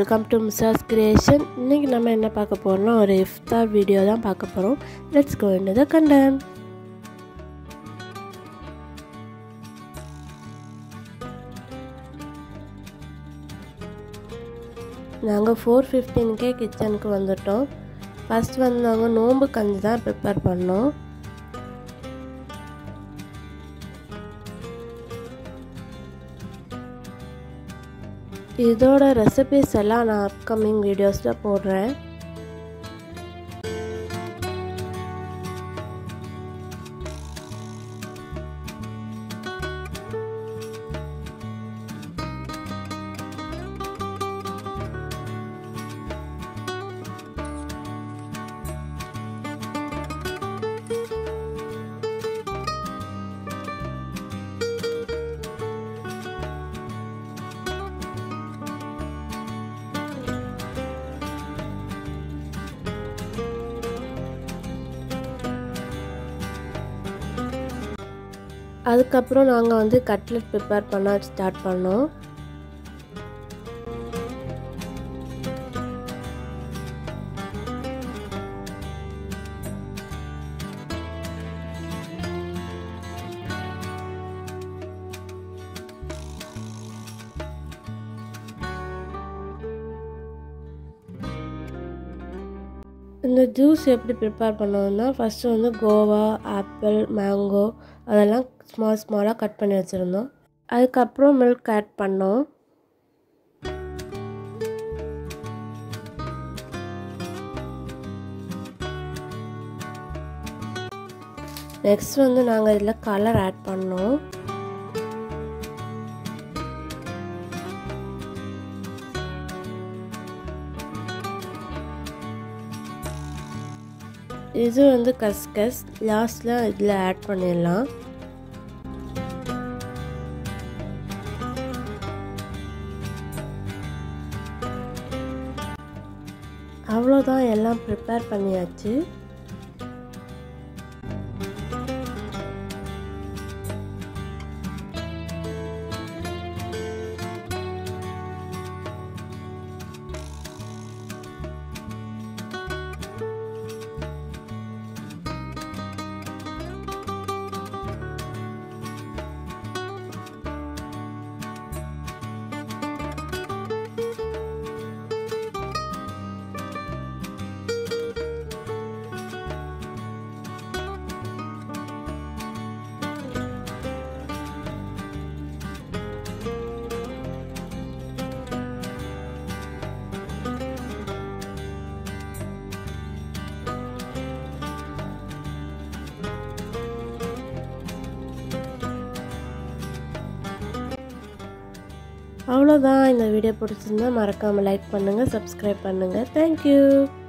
welcome to மிஸ்ஸாஸ் creation இன்றைக்கி நம்ம என்ன பார்க்க போகிறோம்னா ஒரு இஃப்தார் வீடியோ தான் பார்க்க போகிறோம் let's go into the content நாங்கள் ஃபோர் ஃபிஃப்டீனுக்கே கிச்சனுக்கு வந்துட்டோம் ஃபஸ்ட் வந்து நாங்கள் நோம்பு கஞ்சி தான் ப்ரிப்பேர் பண்ணோம் இதோட ரெசிபிஸ் எல்லாம் நான் அப்கமிங் வீடியோஸில் போடுறேன் அதுக்கப்புறம் நாங்கள் வந்து கட்லெட் ப்ரிப்பேர் பண்ண ஸ்டார்ட் பண்ணோம் இந்த ஜூஸ் எப்படி ப்ரிப்பேர் பண்ணோம்னா ஃபஸ்ட்டு வந்து கோவா ஆப்பிள் மேங்கோ அதெல்லாம் ஸ்மால் ஸ்மாலாக கட் பண்ணி வச்சுருந்தோம் அதுக்கப்புறம் மில்க் ஆட் பண்ணோம் நெக்ஸ்ட் வந்து நாங்கள் இதில் கலர் ஆட் பண்ணோம் இது வந்து கஸ்கஸ் லாஸ்ட்டில் இதில் ஆட் பண்ணிடலாம் அவ்வளோதான் எல்லாம் ப்ரிப்பேர் பண்ணியாச்சு அவ்வளோதான் இந்த வீடியோ பிடிச்சிருந்தா மறக்காமல் லைக் பண்ணுங்கள் சப்ஸ்கிரைப் பண்ணுங்கள் தேங்க்யூ